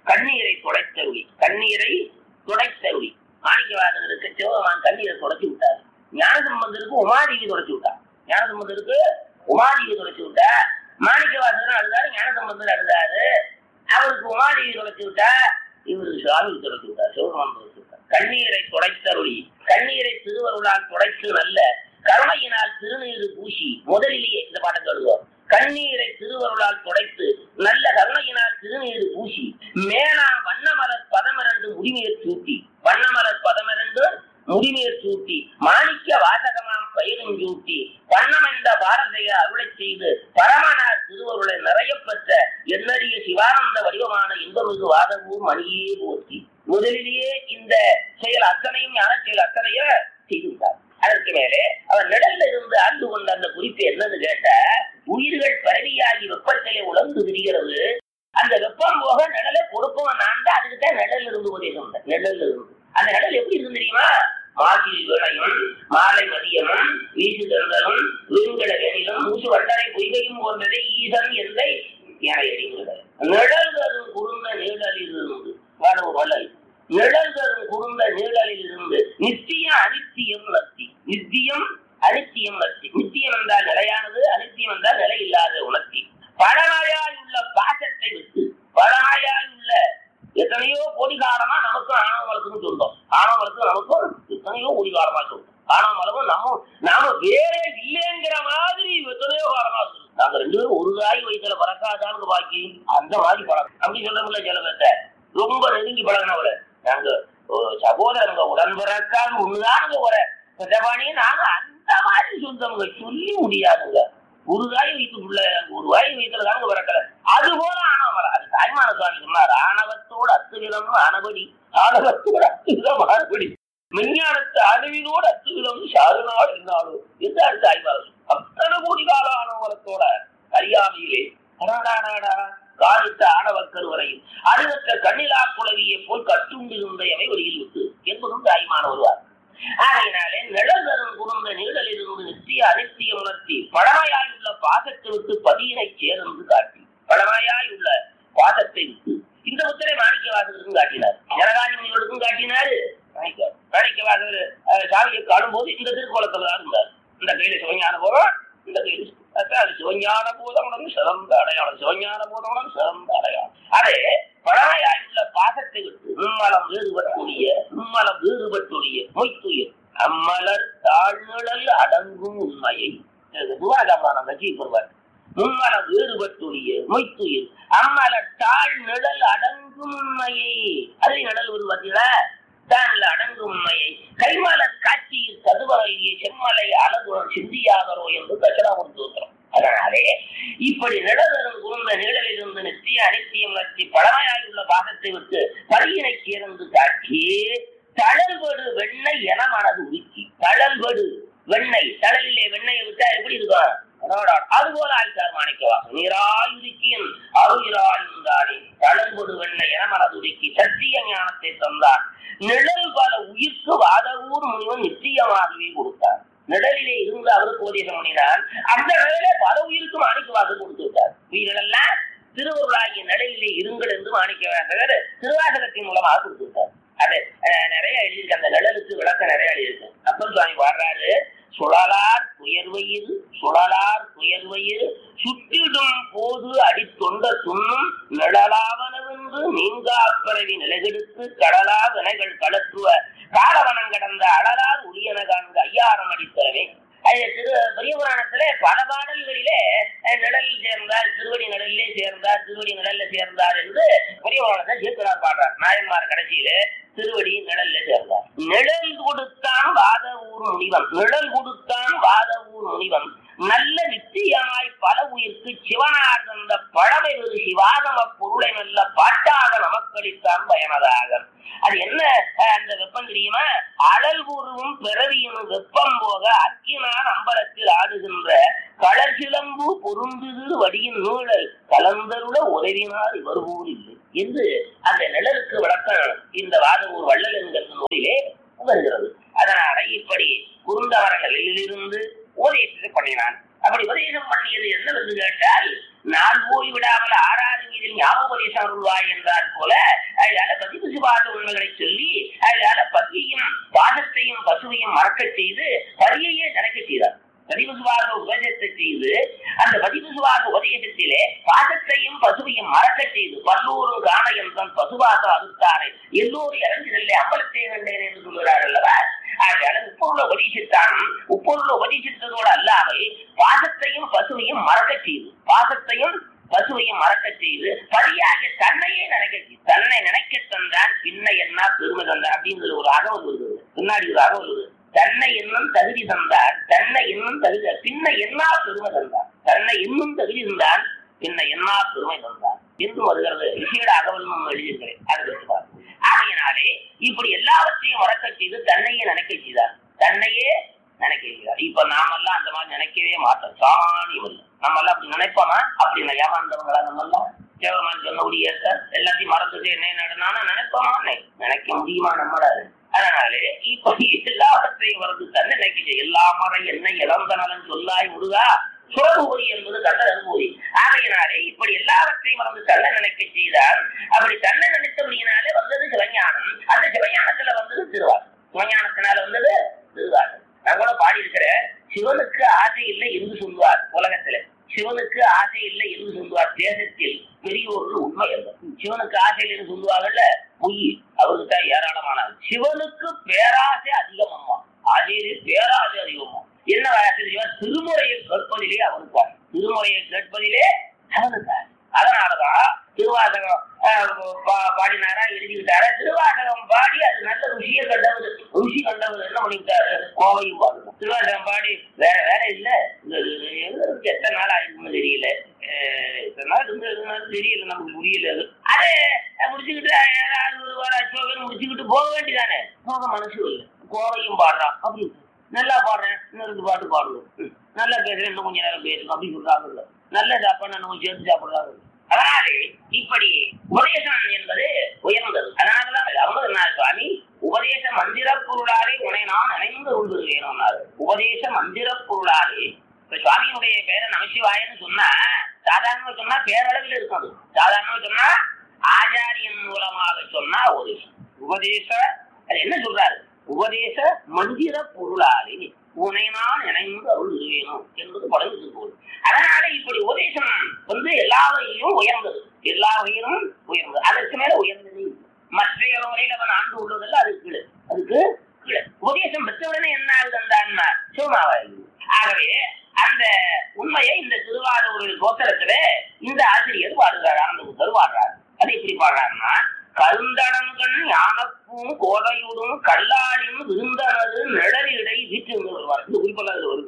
கண்ணீரை துடைத்தருளி கண்ணீரை துடைத்தருளி மாணிக்கவாதகருக்கு சிவபெருமான் கண்ணீரை துடைச்சு விட்டார் ஞானசம்பந்தருக்கு உமாதேவி துடைச்சு விட்டார் ஞானசம்பந்தருக்கு உமாதேவி துடைச்சு விட்டா மாணிக்கவாசகர் அழுதாரு ஞானசம்பந்தர் அழுதாரு அவருக்கு உமாதேவி துடைச்சு விட்டா இவருக்கு சுவாமி துடைச்சு விட்டார் சிவபெருமான் துடைச்சு விட்டார் கண்ணீரை துடைத்தருளி கண்ணீரை திருவருளால் துடைத்து நல்ல கருணையினால் திருநீறு பூசி முதலிலேயே இந்த பாட்டை சொல்லுவோம் கண்ணீரை திருவருளால் துடைத்து நல்ல கருணையினால் திருநீறு பூசி மேனா வண்ணமலர் பதமிரண்டு முடிமேற் சூட்டி வண்ணமலர் பதமிரண்டு முடிமேற் சூட்டி மாணிக்க வாசகமாம் பயிரும் சூட்டி வண்ணமென்ற பாரதைய அருளைச் செய்து பரமனார் திருவருளை நிறைய பெற்ற எண்ணறிய சிவானந்த வடிவமான இன்பமிகு வாதவூர் மணியே போற்றி முதலிலேயே இந்த செயல் அத்தனையும் ஞான செயல் அத்தனைய செய்துவிட்டார் அதற்கு மேலே அவர் நிழல்ல இருந்து ஆண்டு கொண்ட அந்த குறிப்பு என்னன்னு கேட்ட உயிர்கள் பரவியாகி வெப்பத்திலே உழந்து திரிகிறது அந்த வெப்பம் போக நிழலை கொடுப்பவன் நான் தான் அதுக்கு தான் நிழல் இருந்து உபதேசம் உண்டு. நிழல்ல இருந்து அந்த நிழல் எப்படி இருந்து தெரியுமா மாசில் வேளையும் மாலை மதியமும் வீசு தந்தலும் விருங்கட வேணிலும் மூசு வட்டரை பொய்கையும் போன்றதை ஈசன் எந்தை என எறிகிறது நிழல் தரும் குறுந்த நீழலில் இருந்து வாடவு வள்ளல் நிழல் தரும் குறுந்த நீழலில் இருந்து நித்தியம் அனித்தியம் நத்தி நித்தியம் அனித்தியம் நத்தி நித்தியம் என்றால் நிலையானது அனித்தியம் என்றால் நிலை இல்லாத உணர்த்தி பழமையால் உள்ள பாசத்தை விட்டு பழமையால் உள்ள எத்தனையோ கோடி காலமா நமக்கும் ஆணவமலத்துக்கும் சொல்றோம் ஆணவமலத்துக்கும் நமக்கும் எத்தனையோ கோடி காலமா சொல்றோம் ஆணவமலமும் நம்ம நாம வேற இல்லைங்கிற மாதிரி எத்தனையோ காலமா சொல்றோம் நாங்க ரெண்டு பேரும் ஒரு தாய் வயிற்றுல பறக்காதான்னு பாக்கி அந்த மாதிரி பழக்கம் அப்படி சொல்றோம்ல சில பேர்த்த ரொம்ப நெருங்கி பழகினவரை நாங்க ஒரு சகோதரங்க உடன் பிறக்காம ஒண்ணுதானுங்க வர பெற்றபாணி நாங்க அந்த மாதிரி சொல்றவங்க சொல்லி முடியாதுங்க ஒரு தாய் வயிற்றுக்குள்ள ஒரு வாய் வயிற்றுல தாங்க பிறக்கல அது போல ஆணவம் அது தாய்மான சுவாமி சொன்னார் ஆணவத்தோடு அத்துவிதம் ஆனபடி ஆணவத்தோடு அத்துவிதம் ஆனபடி விஞ்ஞானத்து அணுவினோடு அத்துவிதம் சாருநாள் இருந்தாலும் எந்த அடுத்த தாய்மார் அத்தனை கோடி கால ஆணவலத்தோட அறியாமையிலே அடாடாடாடா காலித்த ஆணவக் கருவறையில் அருகற்ற கண்ணிலா குளவியை போல் கட்டுண்டிருந்த எவை வழியில் விட்டு என்பதும் தாய்மான வருவார் ஆகையினாலே நிழல் தரும் குறுந்த நீழலிலிருந்து நித்திய அனித்திய உணர்த்தி பழமையாய் உள்ள பாசத்தை விட்டு பதியினை சேர்ந்து காட்டி பழமையாய் உள்ள பாசத்தை விட்டு இந்த புத்தரை மாணிக்க வாசகருக்கும் காட்டினார் ஜனகாதி முனிவருக்கும் காட்டினாரு மாணிக்க மாணிக்க வாசகர் அஹ், சாமியை காணும்போது இந்த திருக்கோலத்தில் தான் இருந்தார் இந்த கையில சிவஞான போதும் இந்த கையில அதான் அது சிவஞான போதமுடன் சிறந்த அடையாளம் சிவஞான போதமுடன் சிறந்த அடையாளம் அதே பழமையாய் உள்ள பாசத்தை விட்டு மும்மலம் வேறுபட்டுடைய மும்மலம் வேறுபட்டுடைய மொய்த்துயிர் அம்மலர் தாழ்நிழல் அடங்கும் உண்மையை துவாரகாபுராணம் கட்சி பெறுவார் மும்மலம் வேறுபட்டுடைய மொய்த்துயிர் அம்மலர் தாழ் நிழல் அடங்கும் உண்மையை அதில் நிழல் ஒரு பார்த்தீங்களா தான்ல அடங்கும் உண்மையை கைமலர் காட்சியில் கதுவரையே செம்மலை அழகுடன் சிந்தியாகரோ என்று தட்சிணாமூர்த்தி உத்தரம் அதனாலே இப்படி நிழலரும் குழுந்த நிழலிலிருந்து நித்திய அனித்தியம் நத்தி பழமையாயுள்ள பாகத்தை விட்டு பரியினை சேர்ந்து காட்டி தழல்படு வெண்ணெய் என மனது உருக்கி தழல்படு வெண்ணெய் தழலிலே வெண்ணெயை விட்டா எப்படி இருக்கும் அடடா, அதுபோல ஆயிட்டார் மாணிக்கவாசன் நீராய் உருக்கியும் அருகிறாய் இருந்தாரே தழல்படு வெண்ணெய் என மனது உருக்கி சத்திய ஞானத்தை தந்தார் நிழல் பல உயிர்க்கு வாதவூர் முனிவன் நிச்சயமாகவே கொடுத்தார் நிழலிலே இருந்து அவருக்கு உபதேசம் பண்ணினார் அந்த நிழலை பல உயிருக்கு மாணிக்க வாசல் கொடுத்து விட்டார் உயிரிழெல்லாம் திருவருளாகிய நிழலிலே இருங்கள் என்று மாணிக்க வாசகர் திருவாசகத்தின் மூலமாக கொடுத்து விட்டார் அது அஹ், நிறைய எழுதியிருக்கு அந்த நிழலுக்கு விளக்கம் நிறைய எழுதியிருக்கு அப்பர் சுவாமி பாடுறாரு சுழலார் துயர்வயிறு சுழலார் துயர்வயிறு சுட்டிடும் போது அடித்தொண்ட துண்ணும் நிழலாவனவென்று நீங்கா பிறவி நிலைகெடுத்து கடலா வினைகள் கலற்றுவ காலவனம் கடந்த அழலார் உரியன காண்க ஐயாரம் அடித்தரவே அது திரு பெரிய புராணத்துல பல பாடல்களிலே அஹ், நிழலில் சேர்ந்தார் திருவடி நிழலிலே சேர்ந்தார் திருவடி நிழல்ல சேர்ந்தார் என்று பெரிய புராணத்தை சேர்க்கிறார் பாடுறார் நாயன்மார் கடைசியில திருவடி நிழல்ல சேர்ந்தார் நிழல் கொடுத்தான் வாத ஊர் முனிவன் நிழல் கொடுத்தான் வாத ஊர் முனிவன் நல்ல நித்தியமாய் பல உயிர்க்கு சிவனார் தந்த பழமை ஒரு சிவாகம பொருளை நல்ல பாட்டாக நமக்களித்தான் பயனதாக அது என்ன அஹ், அந்த வெப்பம் தெரியுமா அழல் உருவும் பிறவியும் வெப்பம் போக அக்கினான் அம்பலத்தில் ஆடுகின்ற களசிலம்பு பொருந்துது வடியின் நூழல் கலந்தருட உதவினார் இவர் ஊர் இல்லை என்று அந்த நிழலுக்கு விளக்கம் இந்த வாதவூர் வள்ளல் என்கிற நூலிலே வருகிறது அதனால இப்படி குருந்தவர நிலையிலிருந்து உபதேசத்தை பண்ணினான் அப்படி உபதேசம் பண்ணியது என்னவென்று கேட்டால் நாள் போய் விடாமல் ஆறாறு மீதில் ஞாபகோபதேசம் அருள்வாய் என்றார் போல அதனால பதிவு சிவாத உண்மைகளை சொல்லி அதனால பதியையும் பாசத்தையும் பசுவையும் மறக்கச் செய்து பரியையே நினைக்க செய்தார் பதிவு சுவாச உபதேசத்தை செய்து அந்த பதிவு சுவாச உபதேசத்திலே பாசத்தையும் பசுவையும் மறக்க செய்து பல்லூரும் காண என்றன் பசுவாச அறுத்தாரை எல்லோரும் இறங்கினல்ல அம்பலத்தை கண்டேன் என்று சொல்கிறார் அல்லவா ஆகையால உப்பொருளை உபதேசித்தான் உப்பொருளை உபதேசித்ததோடு அல்லாமல் பாசத்தையும் பசுவையும் மறக்க செய்து பாசத்தையும் பசுவையும் மறக்க செய்து பரியாக தன்னையே நினைக்க செய்து தன்னை நினைக்க தந்தான் பின்ன என்ன பெருமை தந்தான் அப்படிங்கிற ஒரு அகவல் வருது பின்னாடி ஒரு அகவல் வருது தன்னை இன்னும் தகுதி தந்தார் தன்னை இன்னும் தகுதி பின்ன என்ன பெருமை தந்தார் தன்னை இன்னும் தகுதி தந்தான் பின்ன என்ன பெருமை தந்தார் என்று வருகிறது விஷயோட அகவல் எழுதியிருக்கிறேன் அதை வச்சுப்பார் ஆகையினாலே இப்படி எல்லாவற்றையும் மறக்க செய்து தன்னையே நினைக்க செய்தார் தன்னையே நினைக்க செய்தார் இப்ப நாமெல்லாம் அந்த மாதிரி நினைக்கவே மாட்டோம் சாமானியம் இல்லை நம்ம எல்லாம் அப்படி நினைப்போமா அப்படி ஏமாந்தவங்களா நம்ம எல்லாம் தேவமான் சொன்னபடி ஏற்க எல்லாத்தையும் மறந்துட்டு என்ன நடனானா நினைப்போமா நினைக்க முடியுமா நம்மளால அதனாலே இப்படி எல்லாவற்றையும் வந்து தன்னை நினைக்க எல்லா மறை என்ன இழந்த நலன் சொல்லாய் முருகா சுரபூரி என்பது கண்ட அனுபூரி ஆகையினாலே இப்படி எல்லாவற்றையும் மறந்து தன்னை நினைக்க செய்தால் அப்படி தன்னை நினைத்தபடியினாலே வந்தது சிவஞானம் அந்த சிவஞானத்துல வந்தது திருவாசம் சிவஞானத்தினால வந்தது திருவாசம் நான் கூட பாடி இருக்கிறேன் சிவனுக்கு ஆசை இல்லை என்று சொல்லுவார் உலகத்துல சிவனுக்கு ஆசை இல்லை என்று சொல்லுவார் தேசத்தில் பெரியோர்கள் உண்மை அல்ல சிவனுக்கு ஆசை இல்லைன்னு சொல்லுவாங்கல்ல பொய் அவருக்கு தான் ஏராளமான சிவனுக்கு பேராசை அதிகமம்மா ஆசையிலே பேராசை அதிகமா என்ன ஆசை திருமுறையை கேட்பதிலே அவனுக்காக திருமுறையை கேட்பதிலே அவனுக்காக அதனாலதான் திருவாசகம் பாடினாரா எழுதிவிட்டாரா திருவாசகம் பாடி அது நல்ல ருசியை கண்டவர் ருசி கண்டவர் என்ன பண்ணிவிட்டாரு கோவையும் பாடணும் திருவாசகம் பாடி வேற வேற இல்ல எழுதுறதுக்கு எத்தனை நாள் ஆயிருக்குன்னு தெரியல எத்தனை நாள் இருந்து எழுதுனாலும் தெரியல நமக்கு புரியல அது அதே முடிச்சுக்கிட்டு யாராவது ஒரு வாரம் அச்சோகன் முடிச்சுக்கிட்டு போக வேண்டியதானே போக மனசு இல்லை கோவையும் பாடுறான் அப்படின்னு நல்லா பாடுறேன் இன்னும் ரெண்டு பாட்டு பாடணும் நல்லா பேசுறேன் இன்னும் கொஞ்ச நேரம் பேசணும் அப்படின்னு சொல்றாங்க நல்ல சாப்பாடு நம்ம சேர்த்து சாப்பிடுறாங்க அதனாலே இப்படி உபதேசம் என்பது உயர்ந்தது அதனாலதான் அருமதநாத சுவாமி உபதேச மந்திர பொருளாலே உனை நான் நினைந்து கொள்வது வேணும்னாரு உபதேச மந்திர பொருளாலே இப்ப சுவாமியினுடைய பேரை நமசிவாயன்னு சொன்னா சாதாரணமா சொன்னா பேரளவில் இருக்கும் அது சாதாரணமா சொன்னா ஆச்சாரியன் மூலமாக சொன்னா ஒரு உபதேச அது என்ன சொல்றாரு உபதேச மந்திர பொருளாலே உனை நான் இணைந்து அருள் வேணும் என்பது படகு போல் அதனால இப்படி உபதேசம் வந்து எல்லா வகையிலும் உயர்ந்தது எல்லா வகையிலும் உயர்ந்தது அதற்கு மேல உயர்ந்தது மற்ற வகையில் அவன் ஆண்டு உள்ளதல்ல அதுக்கு கீழே அதுக்கு கீழே உபதேசம் பெற்றவுடனே என்ன ஆகுது அந்த ஆன்மா சிவமாவாய் ஆகவே அந்த உண்மையை இந்த திருவாரூர் கோத்திரத்துல இந்த ஆசிரியர் பாடுகிறார் ஆனந்த புத்தர் பாடுறார் அது எப்படி பாடுறாருன்னா கருந்தடங்கன் யானப்பும் கோதையுடும் கல்லாளியும் விருந்தனது நிழலிடை வீட்டு வருவார் இந்த குறிப்பெல்லாம் வருது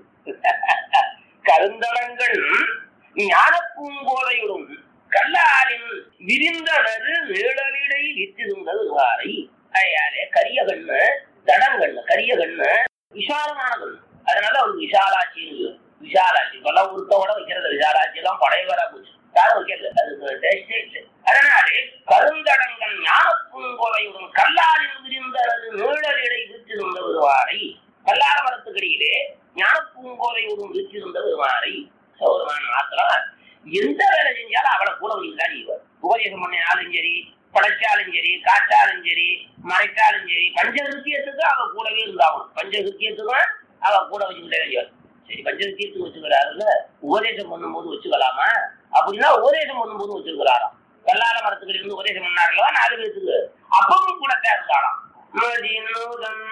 கருந்தடங்கள் ஞானப்பூங்கோதையுடும் கல்லாரின் விரிந்தனது நிழலிடை வித்திருந்தது வாரை அதையாலே கரிய கண்ணு தடங்கண்ணு கரிய கண்ணு விசாலமான கண்ணு அதனால அவருக்கு விசாலாட்சி விசாலாட்சி இப்பெல்லாம் உருத்தோட வைக்கிறது விசாலாட்சி எல்லாம் படையவரா போச்சு யாரும் வைக்கிறது அதுக்கு டேஸ்டே இல்லை அதனாலே கருந்தடங்கன் ஞானப்பூங்கோதையுடன் கல்லாரின் விரிந்தனது நிழலிடை வித்திருந்த வருவாரை கல்லார மரத்துக்கடியிலே ஞானப்பூங்கோதையுடன் விற்றிருந்த வருவாரை சௌரமான் மாத்திரம் எந்த வேலை செஞ்சாலும் அவளை கூட தான் செய்வார் உபதேசம் பண்ணினாலும் சரி படைச்சாலும் சரி காய்ச்சாலும் சரி மறைச்சாலும் சரி பஞ்சகிருத்தியத்துக்கு அவ கூடவே இருந்தாகும் பஞ்சகிருத்தியத்துக்கும் அவ கூட வச்சுக்கிட்டே செய்வார் சரி பஞ்சகிருத்தியத்துக்கு வச்சுக்கிறாருல்ல உபதேசம் பண்ணும்போது வச்சுக்கலாமா அப்படின்னா உபதேசம் பண்ணும்போது வச்சிருக்கிறாராம் கல்லால மரத்துக்கு இருந்து உபதேசம் பண்ணார்களா நாலு பேருக்கு அப்பவும் கூட தான் இருந்தாராம் மதினுடன்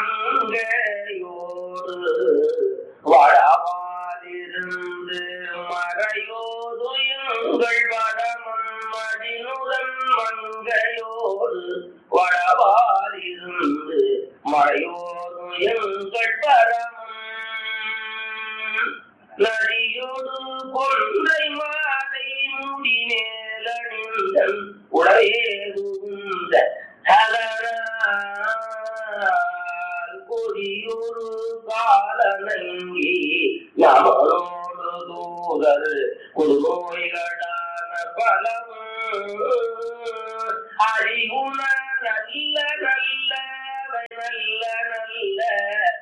மங்கையோடு வளவாதிருந்து மறையோது எங்கள் வடமன் மதினுடன் மங்கையோடு வளவாதிருந்து மறையோது எங்கள் பரமன் நதியோடு கொன்றை மாதை முடி மேலணிந்தன் உடையேதுந்த கொடியொரு காலனங்கி நமனோடு தூதர் கொடுநோய்களான பலவும் அறிவுண நல்ல நல்ல நல்ல நல்ல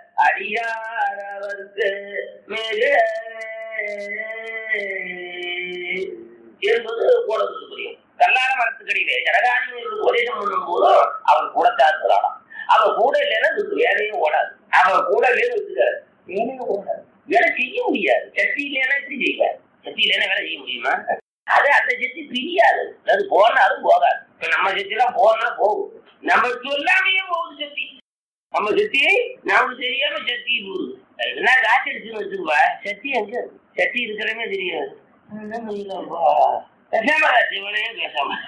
அடியாரவர்க்கு மிக என்பது கூடத்துக்கு புரியும் கல்லால மரத்துக்கடியிலே ஜனகாதிபதிகளுக்கு உபதேசம் பண்ணும் போதும் அவன் கூடத்தான் இருக்கிறான் அவன் கூட இல்லைன்னா இதுக்கு வேலையே ஓடாது அவன் கூட இல்லைன்னு வச்சுக்காரு வேலையே ஓடாது வேலை செய்ய முடியாது சக்தி இல்லைன்னா எப்படி செய்வார் சக்தி இல்லைன்னா வேலை செய்ய முடியுமா அது அந்த சக்தி பிரியாது அது போனாலும் போகாது இப்ப நம்ம சக்திலாம் போனா போகும் நம்ம சொல்லாமையே போகுது சக்தி நம்ம சக்தி நமக்கு தெரியாம சக்தி போகுது என்ன காய்ச்சல் அடிச்சுன்னு வச்சிருப்பா சக்தி எங்க சக்தி இருக்கிறமே தெரியாது அதான் தெரியலப்பா. பேசாம இரு, சிவனே பேசாம இரு.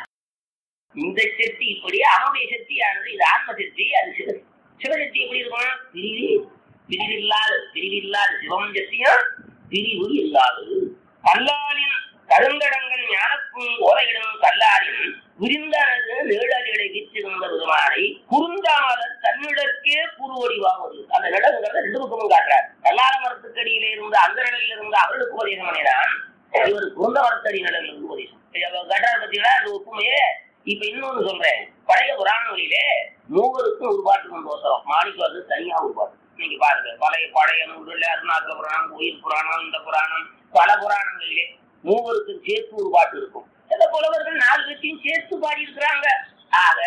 இந்த சக்தி இப்படி அவனுடைய சக்தியானது இது ஆன்ம சக்தி அது சிவ சிவசக்தி எப்படி இருக்கும் பிரிவு பிரிவு இல்லாத பிரிவு இல்லாத சிவம் சக்தியும் பிரிவு இல்லாதது கல்லாலின் கருங்கடங்கள் ஞானக்கும் ஓரையிடும் கல்லாலின் விரிந்தனது நிழலிடை வீற்றிருந்த பெருமானை குறுந்தாமலர் தன்னிடற்கே புருவடிவாவது அந்த நிழலுங்கிறத ரெண்டு பக்கமும் காட்டுறார் கல்லால மரத்துக்கடியிலே இருந்த அந்த நிழலில் இருந்த அவர்களுக்கு உபதேசம் பண்ணினான் இவர் குருந்த மரத்தடி நிழலில் இருந்து உபதேசம் காட்டுறாரு பார்த்தீங்களா அந்த ஒப்புமையே இப்ப இன்னொன்னு சொல்றேன் பழைய புராணங்களிலே மூவருக்கும் ஒரு பாட்டு கொண்டு வசரம் மாணிக்கு தனியா ஒரு பாட்டு நீங்க பாருங்க பழைய பழைய நூல்கள் அருணாச்சல புராணம் உயிர் புராணம் இந்த புராணம் பல புராணங்களிலே மூவருக்கும் சேர்த்து ஒரு பாட்டு இருக்கும் சில புலவர்கள் நாலு பேர்த்தையும் சேர்த்து பாடி இருக்கிறாங்க ஆக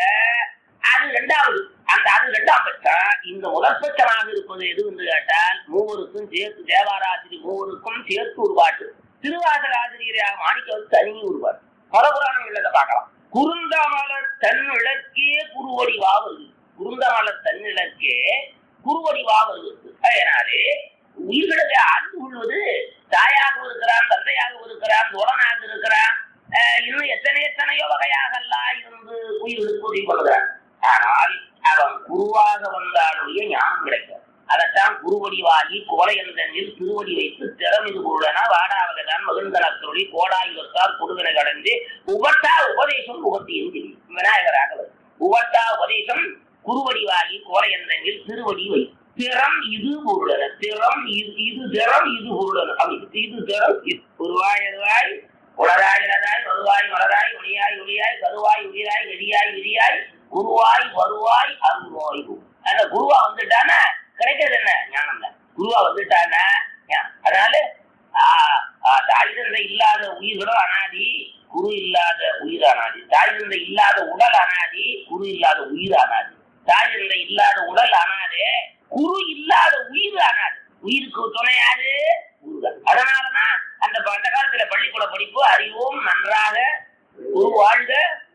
அது ரெண்டாவது அந்த அது ரெண்டாம் பட்சம் இந்த முதல் பட்சமாக இருப்பது எது என்று கேட்டால் மூவருக்கும் சேர்த்து தேவாராசிரி மூவருக்கும் சேர்த்து ஒரு பாட்டு திருவாசக ஆசிரியராக மாணிக்கவர் தனி ஒரு பாட்டு பல புராணங்கள் இதை பார்க்கலாம் குறுந்தமலர் தன் இலக்கே குருவடி வாவது குறுந்தமலர் தன் இலக்கே குருவடி வாவது அதனாலே உயிர்களுக்கு ஆண்டு கொள்வது தாயாகவும் இருக்கிறான் தந்தையாகவும் இருக்கிறான் தோழனாக இருக்கிறான் அஹ் இன்னும் எத்தனை எத்தனையோ வகையாக எல்லாம் இருந்து உயிர்களுக்கு உதவி பண்ணுகிறான் ஆனால் அவன் குருவாக வந்தாலுடைய ஞானம் கிடைக்கும் அதைத்தான் குருவடிவாகி கோலை எந்தனில் திருவடி வைத்து திறமிது பொருளன வாடாவகதான் மகிழ்ந்தனத்தொழி கோடாயுதத்தால் கொடுகனை கடந்து உபட்டா உபதேசம் உபத்தியும் தெரியும் விநாயகராக வரும். உபட்டா உபதேசம் குருவடிவாகி கோலை எந்தனில் திருவடி வை திறம் இது பொருளன திறம் இது இது திறம் இது பொருளன அப்படி இது திறம் இது உருவாய் அருவாய் உளராய் இளராய் வருவாய் மலராய் ஒளியாய் ஒளியாய் கருவாய் உயிராய் வெடியாய் விரியாய் குருவாய் வருவாய் அருள்வாய் அந்த குருவா வந்துட்டானா கிடைக்கிறது என்ன ஞானம் தான் குருவா வந்துட்டானா ஞானம். அதனால ஆஹ், ஆஹ், தாய் தந்தை இல்லாத உயிர்களும் அனாதி குரு இல்லாத உயிர் அனாதி தாய் தந்தை இல்லாத உடல் அனாதி குரு இல்லாத உயிர் அனாதி தாய் தந்தை இல்லாத உடல் அனாதே குரு இல்லாத உயிர் அனாது உயிருக்கு துணை யாரு குருதான் அதனாலதான் அந்த ப- அந்த காலத்துல பள்ளிக்கூட படிப்பு அறிவோம் நன்றாக குரு வாழ்க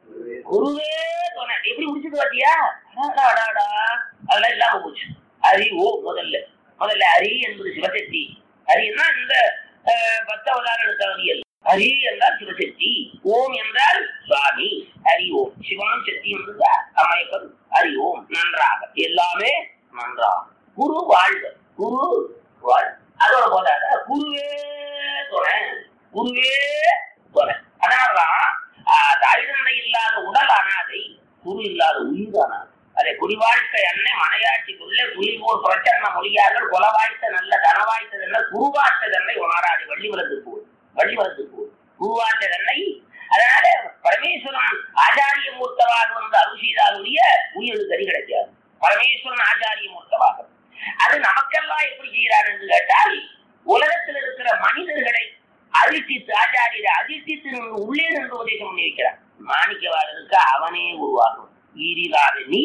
குருவே துணை எப்படி முடிச்சது பாத்தியா அடாடா, அடாடா. அதெல்லாம் இல்லாம போச்சு அறிவோ முதல்ல முதல்ல அரி என்பது சிவசக்தி அரின்னா இந்த அஹ், பத்தாவது எடுத்தவரியல் ஹரி என்றால் சிவசக்தி ஓம் என்றால் சுவாமி ஹரி ஓம் சிவனும் சக்தி என்றுதா அமையப்பது ஹரி ஓம் நன்றாக எல்லாமே நன்றாக குரு வாழ்க குரு வாழ்க அதோட போதாத குருவே துணை குருவே துணை அதனாலதான் ஆஹ், தாய் தந்தை இல்லாத உடல் அனாதை குரு இல்லாத உயிர் அனாதை அதை குடிவாழ்க்கை அன்னை மனையாட்சிக்குள்ளே குளிர்போர் புரட்சன்ன மொழியார்கள் குலவாய்த்த நல்ல கனவாய்த்ததென்ன குருவாய்த்ததென்னை உணராது வள்ளிவரத்து போல் வள்ளிவரத்து போல் குருவாய்த்ததென்னை அதனால பரமேஸ்வரன் ஆச்சாரிய மூர்த்தமாக வந்து அருள் செய்தாலுடைய உயிருக்கு அடி கிடைக்காது பரமேஸ்வரன் ஆச்சாரிய மூர்த்தமாக அது நமக்கெல்லாம் எப்படி செய்கிறார் என்று கேட்டால் உலகத்தில் இருக்கிற மனிதர்களை அதிர்ச்சித்து ஆச்சாரியரை அதிர்ச்சித்து நின்று உள்ளே நின்று உபதேசம் பண்ணி வைக்கிறார் மாணிக்கவாளருக்கு அவனே உருவாகும் ஈரிலாத நீ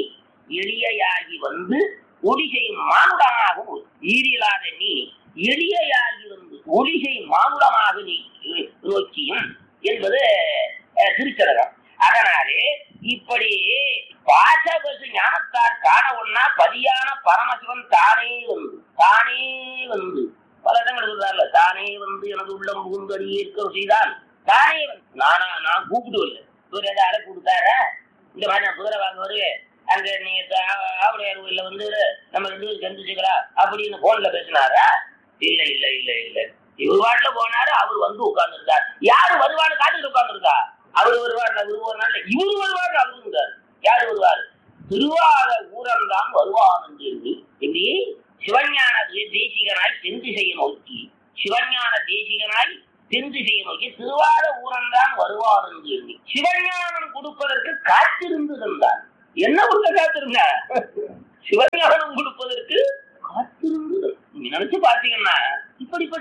எளியாகி வந்து ஒளிசை மானுடமாக ஈரிலாத நீ எளியாகி வந்து ஒளிசை மானுடமாக நீ நோக்கியும் என்பது அஹ், திருச்சலகம் அதனாலே இப்படி பாசபசு ஞானத்தார் காண ஒன்னா பதியான பரமசிவன் தானே வந்து தானே வந்து பல இடங்கள் சொல்றாருல தானே வந்து எனது உள்ளம் புகுந்து அடியேற்க செய்தான் தானே வந்து நானா நான் கூப்பிட்டு இல்லை இவர் ஏதாவது அழை கொடுத்தாரா இந்த மாதிரி நான் குதிரை வாங்க வருவேன் அங்க நீங்க தா- ஆவுடையார் கோயில்ல வந்து நம்ம ரெண்டு பேரும் சந்திச்சுக்கலாம் அப்படின்னு போன்ல பேசினாரா இல்ல இல்ல இல்ல இல்ல இவர் வாட்டில போனாரு அவர் வந்து உட்கார்ந்துருக்கார் யாரு வருவான்னு காத்துட்டு உட்கார்ந்துருக்கா அவர் வருவார் இவர் ஒரு நாள் இவரு வருவார் அவரு இருந்தார் யாரு வருவார் திருவாத ஊரன் தான் வருவான் என்று எண்ணி எப்படி சிவஞான தே- தேசிகனாய் தென் திசையை நோக்கி சிவஞான தேசிகனாய் தென் திசையை நோக்கி திருவாத ஊரன் தான் வருவான் என்று எண்ணி சிவஞானம் கொடுப்பதற்கு காத்திருந்து தந்தான் என்ன கொடுக்க காத்திருந்த சிவஞானம் கொடுப்பதற்கு காத்திருந்து நீங்க நினைச்சு பாத்தீங்கன்னா இப்படிப்பட்ட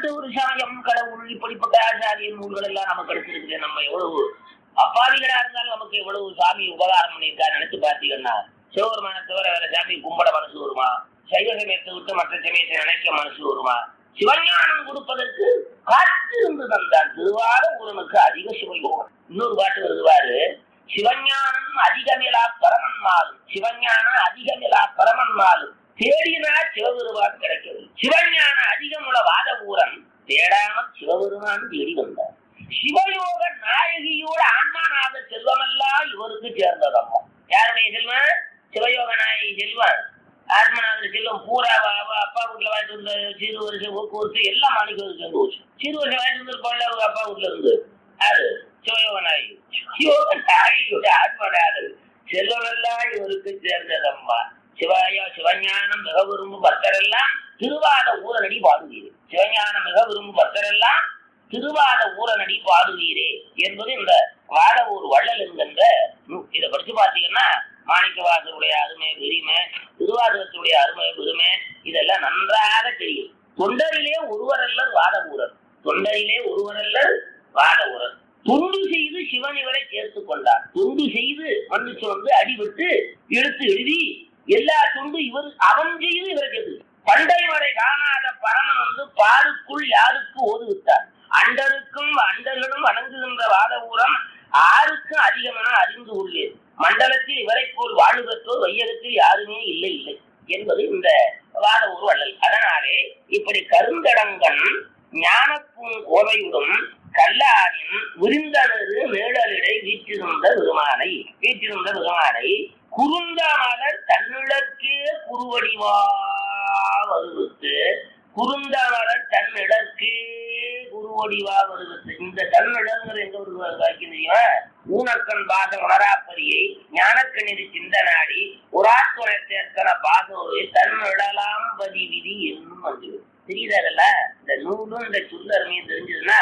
ஒரு சமயம் கடவுள் இப்படிப்பட்ட ஆச்சாரிய நூல்கள் எல்லாம் நமக்கு கிடைச்சிருக்கு நம்ம எவ்வளவு அப்பாவிகளா இருந்தாலும் நமக்கு எவ்வளவு சாமி உபகாரம் பண்ணியிருக்கா நினைச்சு பார்த்தீங்கன்னா சிவபெருமானை தவிர வேற சாமி கும்பிட மனசு வருமா சைவ சமயத்தை விட்டு மற்ற சமயத்தை நினைக்க மனசு வருமா சிவஞானம் கொடுப்பதற்கு காத்திருந்து தந்தான் திருவார ஊரனுக்கு அதிக சிவயோகம் இன்னொரு பாட்டு வருவாரு சிவஞானம் அதிகமிலா பரமன்மாலும் சிவஞானம் அதிகமிலா பரமன்மாலும் தேடினா சிவபெருமான் கிடைக்கிறது சிவஞான அதிகமுள்ள வாத ஊரன் தேடாமல் சிவபெருமான் தேடி வந்தார் சிவயோக நாயகியோட ஆன்மாநாத செல்வமெல்லாம் இவருக்கு சேர்ந்ததம்மா யாருடைய செல்வம் சிவயோக நாயகி செல்வம் ஆத்மநாதர் செல்வம் பூரா வா- வா- அப்பா வீட்டுல வாங்கிட்டு வந்த சிறு வருஷம் போக்குவரத்து எல்லாம் மாணிக்கம் சேர்ந்து போச்சு சிறு வருஷம் வாங்கிட்டு வந்திருப்பாள் அவங்க அப்பா வீட்டுல இருந்து யாரு சிவயோக நாயகி சிவயோக நாயகியோட ஆத்மநாதர் செல்வமெல்லாம் இவருக்கு சேர்ந்ததம்மா சிவாய சிவஞானம் மிக விரும்பும் பக்தரெல்லாம் திருவாத ஊரனடி பாடுவீரே சிவஞானம் மிக விரும்பும் பக்தரெல்லாம் திருவாத ஊரனடி பாடுவீரே என்பது இந்த வாத ஊர் வள்ளல் என்கின்ற நூல். இதை படிச்சு பார்த்தீங்கன்னா மாணிக்கவாசருடைய அருமை பெருமை திருவாதகத்துடைய அருமை பெருமை இதெல்லாம் நன்றாக தெரியும் தொண்டரிலே ஒருவரல்லர் வாத ஊரர் தொண்டரிலே ஒருவரல்லர் வாத ஊரர் தொண்டு செய்து சிவன் இவரை சேர்த்துக் கொண்டார் தொண்டு செய்து மன்னிச்சு வந்து அடிபட்டு எடுத்து எழுதி எல்லா தொண்டு இவர் அவன் செய்து இவரை சேர்த்து பண்டை வரை காணாத பரமன் வந்து பாருக்குள் யாருக்கு ஓதுவித்தார் அண்டருக்கும் அண்டர்களும் வணங்குகின்ற வாத ஊரம் ஆருக்கும் அதிகமென அறிந்து உள்ளேன் மண்டலத்தில் இவரை போல் வாழ்வு பெற்றோர் வையகத்தில் யாருமே இல்லை இல்லை என்பது இந்த வாத ஊர் வள்ளல் அதனாலே இப்படி கருந்தடங்கன் ஞானப்பும் கோவையுடும் கல்லாரின் விருந்தனது மேடலிடை வீற்றிருந்த பெருமானை வீற்றிருந்த பெருமானை குறுந்த மலர் தன்னிடக்கே குருவடிவா வருவித்து குறுந்த மலர் தன்னிடக்கே குருவடிவா வருவித்து இந்த தன்னிடங்கிற எங்க ஒரு வாக்கியம் தெரியுமா ஊனக்கண் பாச உணராப்பரியை ஞானக்கணிதி சிந்தனாடி உராத்துணை சேர்த்தன பாசோரை தன்னிடலாம் பதி விதி என்னும் வந்து தெரியுதாடல இந்த நூலும் இந்த சுந்தரமையும் தெரிஞ்சதுன்னா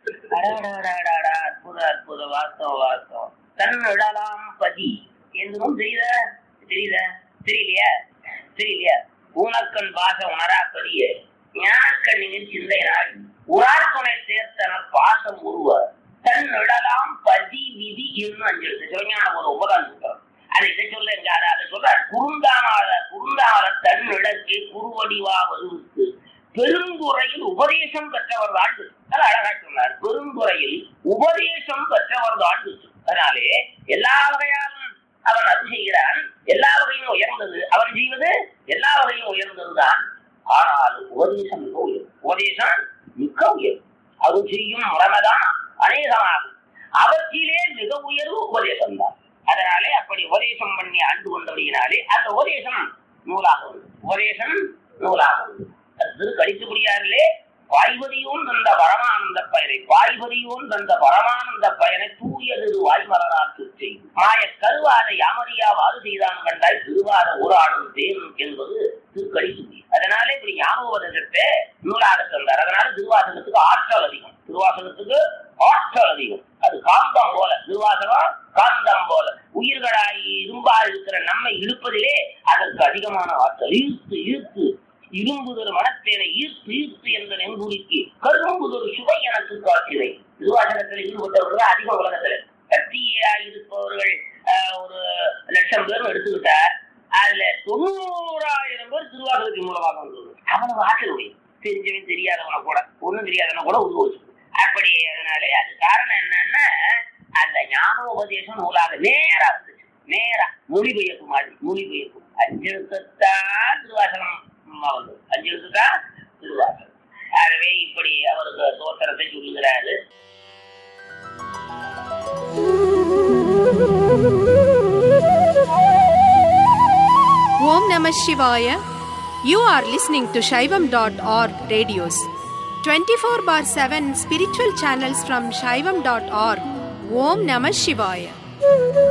அடாடாடாடாடா அற்புத அற்புத வாஸ்தவ வாஸ்தவம் தன்னிடலாம் பதி என்றும் தெரியுதா தெரியுதா தெரியலையா தெரியலையா ஊனக்கண் பாச உணராப்பரிய ஞானக்கண்ணின் சிந்தை நாடி உராத்துணை சேர்த்தனர் பாசம் உருவ தன் இடலாம் பதி விதி என்று அஞ்செழுத்து சிவஞான ஒரு உபதான் சொல்றார் அதை இதை சொல்ல எங்க அதை அதை சொல்றார் குறுந்தாமால குறுந்தாமல தன் இடಕ್ಕೆ குருவடிவா வருவித்து பெருந்துறையில் உபதேசம் பெற்றவர் வாழ்வு அது அழகா சொன்னார் பெருந்துறையில் உபதேசம் பெற்றவர் வாழ்வு அதனாலே எல்லா வகையாலும் அவன் அது செய்கிறான் எல்லா வகையும் உயர்ந்தது அவன் செய்வது எல்லா வகையும் உயர்ந்ததுதான் ஆனால் உபதேசம் மிக உயர் உபதேசம் மிக உயர் அது செய்யும் முறைமைதான் அநேகமாகும் அவற்றிலே மிக உயர்வு உபதேசம் தான் அதனாலே அப்படி உபதேசம் பண்ணி ஆண்டு கொண்டபடியினாலே அந்த உபதேசம் நூலாக உண்டு உபதேசம் நூலாக உண்டு அது திருக்கடித்துபடியாரிலே வாய்வதியோன் தந்த பரமானந்த பயனை வாய்வதியோன் தந்த பரமானந்த பயனை தூயது வாய்மலராக்கு செய்யும் மாய கருவாத யாமரியா வாது செய்தான் கண்டாய் திருவாத ஊராடும் தேன் என்பது திருக்கடித்துபடி அதனாலே இப்படி ஞாபகத்தை நூலாக தந்தார் அதனால திருவாசகத்துக்கு ஆற்றல் அதிகம் திருவாசகத்துக்கு ஆற்றல் அதிகம் அது காந்தம் போல திருவாசகம் காந்தம் போல உயிர்களாய் இரும்பா இருக்கிற நம்மை இழுப்பதிலே அதற்கு அதிகமான ஆற்றல் ஈர்த்து ஈர்த்து இரும்புதொரு மனத்தேனை ஈர்த்து ஈர்த்து என்ற நெங்குடிக்கு கரும்புதொரு சுவை எனக்கு காட்சிவை திருவாசகத்தில் ஈடுபட்டவர்கள் அதிக உலகத்தில் கத்தியா இருப்பவர்கள் ஆஹ், ஒரு லட்சம் பேர் எடுத்துக்கிட்டா அதுல தொண்ணூறாயிரம் பேர் திருவாசகத்தின் மூலமாக வந்தது அவனுக்கு ஆற்றல் உடைய தெரிஞ்சவன் தெரியாதவன கூட ஒண்ணும் தெரியாதவன கூட உருவச்சு அப்படி அதனாலே அது காரணம் என்னன்னா அந்த ஞாபக உபதேசம் நூலாக நேரா வந்துச்சு நேரா மொழிபெயர்ப்பு மாதிரி மொழிபெயர்ப்பு அஞ்செழுத்தான் திருவாசகம் வந்து அஞ்செழுத்துதான் திருவாசகம் ஆகவே இப்படி அவருக்கு தோத்திரத்தை சொல்லுகிறாரு Om Namah Shivaya. You are listening to Shaivam.org radios. 24 bar 7 spiritual channels from Shaivam.org. Om Namah Shivaya.